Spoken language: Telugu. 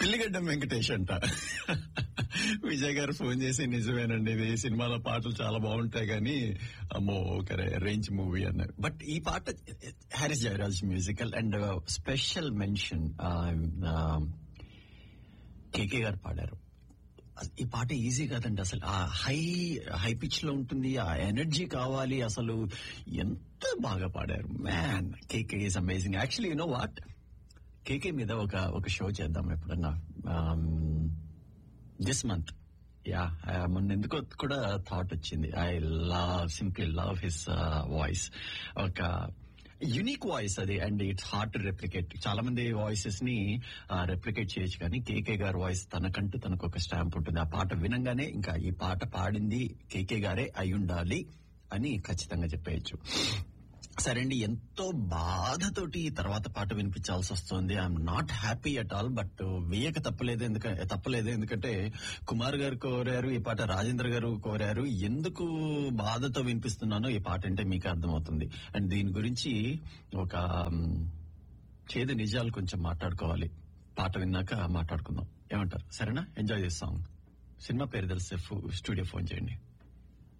పిల్లిగడ్డం వెంకటేష్ అంట విజయ్ గారు ఫోన్ చేసి నిజమేనండి ఇది సినిమాలో పాటలు చాలా బాగుంటాయి కానీ అమ్మో ఒక రేంజ్ మూవీ అన్నారు బట్ ఈ పాట Harris Jayaraj musical and special mention KK గారు పాడారు ఈ పాట ఈజీ కాదండి అసలు ఆ హై హై పిచ్ లో ఉంటుంది ఆ ఎనర్జీ కావాలి అసలు ఎంత బాగా పాడారు man KK is amazing actually you know what KK మీద ఒక ఒక షో చేద్దాం ఎప్పుడన్నా దిస్ మంత్ యా మొన్న ఎందుకో కూడా థాట్ వచ్చింది I love simply love his voice ఒక యునిక్ వాయిస్ అది and it's hard to replicate చాలా మంది వాయిసెస్ ని రెప్లికేట్ చేయొచ్చు కానీ కేకే గారి వాయిస్ తనకంటూ తనకు ఒక స్టాంప్ ఉంటుంది ఆ పాట వినంగానే ఇంకా ఈ పాట పాడింది కేకే గారే అయి ఉండాలి అని ఖచ్చితంగా చెప్పేయచ్చు సరే అండి ఎంతో బాధతోటి ఈ తర్వాత పాట వినిపించాల్సి వస్తుంది I'm not happy at all but వేయక తప్పలేదు ఎందుకంటే తప్పలేదు ఎందుకంటే కుమార్ గారు కోరారు ఈ పాట రాజేంద్ర గారు కోరారు ఎందుకు బాధతో వినిపిస్తున్నానో ఈ పాట అంటే మీకు అర్థమవుతుంది అండ్ దీని గురించి ఒక చేదు నిజాలు కొంచెం మాట్లాడుకోవాలి పాట విన్నాక మాట్లాడుకుందాం ఏమంటారు సరేనా ఎంజాయ్ చేస్తాం సినిమా పేరు తెలిసే స్టూడియో ఫోన్ చేయండి